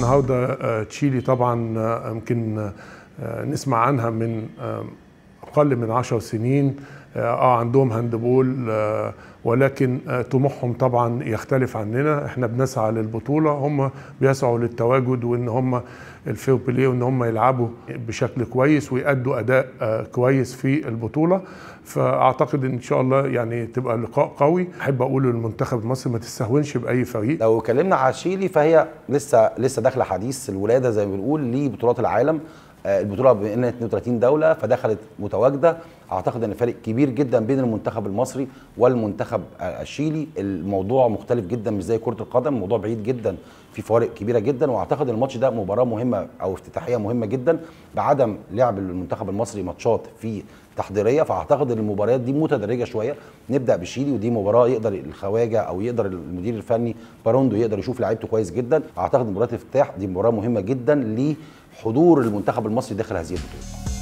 النهارده آه، تشيلي طبعا آه، يمكن آه، نسمع عنها من آه، اقل من عشر سنين اه آه، عندهم هاندبول آه، ولكن آه، طموحهم طبعا يختلف عننا احنا بنسعى للبطوله هم بيسعوا للتواجد وان هم الفير بلاي وان هم يلعبوا بشكل كويس ويأدوا اداء آه، كويس في البطوله فاعتقد ان شاء الله يعني تبقى لقاء قوي احب اقول للمنتخب المصري ما تستهونش باي فريق لو اتكلمنا على تشيلي فهي لسه لسه داخله حديث الولاده زي ما بنقول لبطولات العالم آه، البطوله بما انها 32 دوله فدخلت متواجده اعتقد ان فرق كبير جدا بين المنتخب المصري والمنتخب آه، الشيلي الموضوع مختلف جدا مش زي كره القدم الموضوع بعيد جدا في فوارق كبيره جدا واعتقد ان الماتش ده مباراه مهمه او افتتاحيه مهمه جدا بعدم لعب المنتخب المصري ماتشات في تحضيريه فاعتقد ان المباريات دي متدرجه شويه نبدا بشيلي ودي مباراه يقدر الخواجه او يقدر المدير الفني باروندو يقدر يشوف لعيبته كويس جدا اعتقد مباراه الافتتاح دي مباراه مهمه جدا لحضور المنتخب المصري داخل هذه البطوله